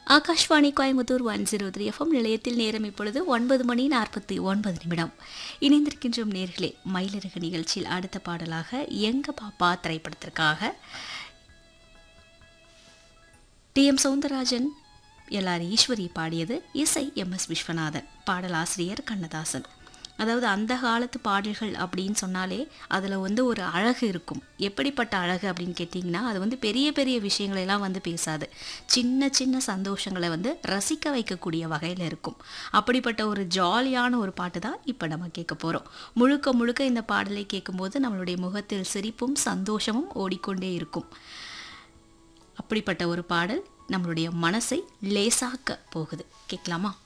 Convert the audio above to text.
Akashvani Coimbatore one zero three FM நிலையத்தில் நேரம் இப்பொழுது ஒன்பது மணி நாற்பத்தி ஒன்பது நிமிடம் இணைந்திருக்கின்றோம் நேர்களே மயிலிறகு நிகழ்ச்சியில் அடுத்த பாடலாக எங்க பாப்பா திரைப்படத்திற்காக T M Soundararajan LR Eswari பாடியது இசை எம் எஸ் விஸ்வநாதன் பாடலாசிரியர் கண்ணதாசன் அதாவது அந்த காலத்து பாடல்கள் அப்படின்னு சொன்னாலே அதில் வந்து ஒரு அழகு இருக்கும் எப்படிப்பட்ட அழகு அப்படின்னு கேட்டிங்கன்னா அது வந்து பெரிய பெரிய விஷயங்களெல்லாம் வந்து பேசாது சின்ன சின்ன சந்தோஷங்களை வந்து ரசிக்க வைக்கக்கூடிய வகையில் இருக்கும் அப்படிப்பட்ட ஒரு ஜாலியான ஒரு பாட்டு தான் இப்போ நம்ம கேட்க போகிறோம் முழுக்க முழுக்க இந்த பாடலை கேட்கும்போது நம்மளுடைய முகத்தில் சிரிப்பும் சந்தோஷமும் ஓடிக்கொண்டே இருக்கும் அப்படிப்பட்ட ஒரு பாடல் நம்மளுடைய மனசை லேசாக்க போகுது கேட்கலாமா